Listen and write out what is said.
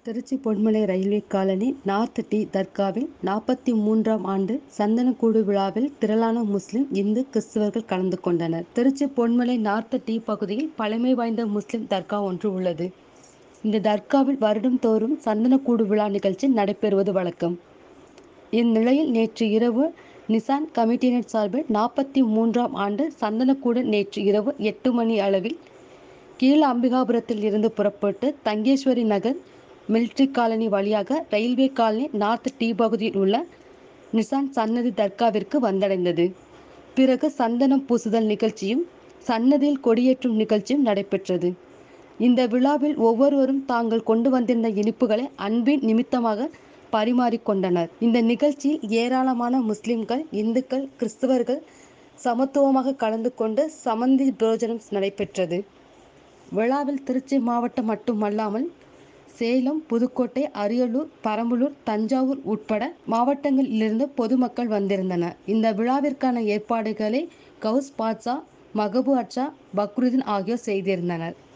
Trichy Ponmalai railway colony north D தர்காவில் நாற்பத்தி மூன்றாம் ஆண்டு சந்தனக்கூடு விழாவில் திரளான முஸ்லிம் இந்து கிறிஸ்தவர்கள் கலந்து கொண்டனர் திருச்சி பொன்மலை நார்த் டி பகுதியில் பழமை வாய்ந்த முஸ்லிம் தர்கா ஒன்று உள்ளது இந்த தர்காவில் வருடம் தோறும் சந்தனக்கூடு விழா நிகழ்ச்சி நடைபெறுவது வழக்கம் இந்நிலையில் நேற்று இரவு நிசான் கமிட்டியினர் சார்பில் நாற்பத்தி மூன்றாம் ஆண்டு சந்தனக்கூடு நேற்று இரவு எட்டு மணி அளவில் கீழ அம்பிகாபுரத்தில் இருந்து புறப்பட்டு தங்கேஸ்வரி நகர் மிலிட்ரி காலனி வழியாக ரயில்வே காலனி நார்த் டி பகுதியில் உள்ள நிசான் சன்னதி தர்காவிற்கு வந்தடைந்தது பிறகு சந்தனம் பூசுதல் நிகழ்ச்சியும் சன்னதியில் கொடியேற்றும் நிகழ்ச்சியும் நடைபெற்றது இந்த விழாவில் ஒவ்வொருவரும் தாங்கள் கொண்டு வந்திருந்த இனிப்புகளை அன்பின் நிமித்தமாக பரிமாறிக்கொண்டனர் இந்த நிகழ்ச்சியில் ஏராளமான முஸ்லிம்கள் இந்துக்கள் கிறிஸ்தவர்கள் சமத்துவமாக கலந்து கொண்டு சமந்தி புரோஜனம் நடைபெற்றது விழாவில் திருச்சி மாவட்டம் மட்டுமல்லாமல் சேலம் புதுக்கோட்டை அரியலூர் பெரம்பலூர் தஞ்சாவூர் உட்பட மாவட்டங்களிலிருந்து பொதுமக்கள் வந்திருந்தனர் இந்த விழாவிற்கான ஏற்பாடுகளை கவுஸ் பாட்சா மகபு அட்சா பக்ருதீன் ஆகியோர் செய்திருந்தனர்